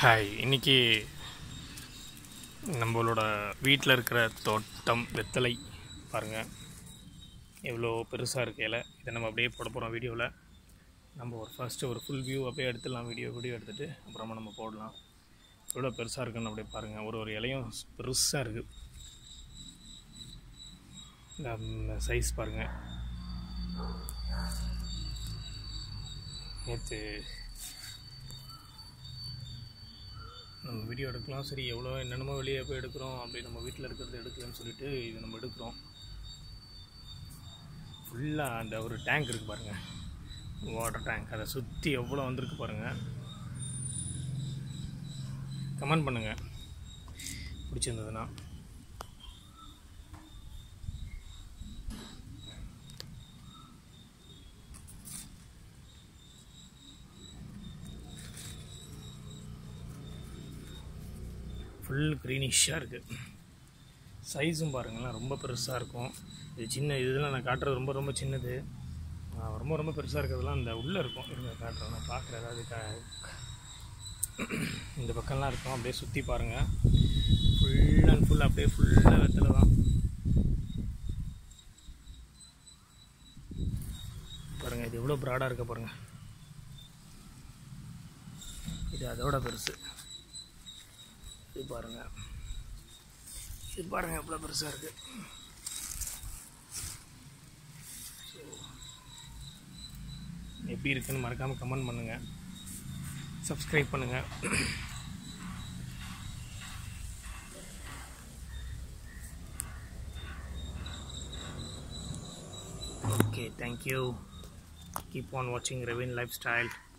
hi இன்னைக்கு நம்மளோட வீட்டில் இருக்கிற தோட்டம் வெத்தலை பாருங்கள் எவ்வளோ பெருசாக இருக்கு இலை இதை நம்ம அப்படியே போட போகிறோம் வீடியோவில் நம்ம ஒரு ஃபஸ்ட்டு ஒரு ஃபுல் வியூ அப்படியே எடுத்துடலாம் வீடியோ வீடியோ எடுத்துகிட்டு அப்புறமா நம்ம போடலாம் எவ்வளோ பெருசாக இருக்குன்னு அப்படியே பாருங்கள் ஒரு ஒரு இலையும் பெருசாக இருக்குது இந்த சைஸ் பாருங்கள் நேற்று நம்ம வீடியோ எடுக்கலாம் சரி எவ்வளோ என்னென்னமோ வெளியே போய் எடுக்கிறோம் அப்படி நம்ம வீட்டில் இருக்கிறது எடுக்கலன்னு சொல்லிட்டு இது நம்ம எடுக்கிறோம் ஃபுல்லாக அந்த ஒரு டேங்க் இருக்குது பாருங்கள் வாட்டர் டேங்க் அதை சுற்றி எவ்வளோ வந்திருக்கு பாருங்கள் கமெண்ட் பண்ணுங்கள் பிடிச்சிருந்ததுன்னா ஃபுல் க்ரீனிஷாக இருக்குது சைஸும் பாருங்களேன் ரொம்ப பெருசாக இருக்கும் இது சின்ன இதெல்லாம் நான் காட்டுறது ரொம்ப ரொம்ப சின்னது ஆ, ரொம்ப ரொம்ப பெருசாக இருக்கிறதுலாம் இந்த உள்ளே இருக்கும் இருங்க காட்டுறேன் நான் பார்க்குறேன் ஏதாவது கா இந்த பக்கம்லாம் இருக்கும் அப்படியே சுற்றி பாருங்கள் ஃபுல் அண்ட் ஃபுல் அப்படியே ஃபுல்லாக வெத்தலை தான் பாருங்கள் இது எவ்வளோ ப்ராடாக இருக்க பாருங்கள் இது அதோட பெருசு இது பாருங்க இது பாருங்க எவ்வளோ பெருசாக இருக்கு ஸோ எப்படி இருக்குன்னு மறக்காமல் கமெண்ட் பண்ணுங்க சப்ஸ்கிரைப் பண்ணுங்க ஓகே தேங்க்யூ கீப் ஆன் வாட்சிங் ரெவின் லைஃப் ஸ்டைல்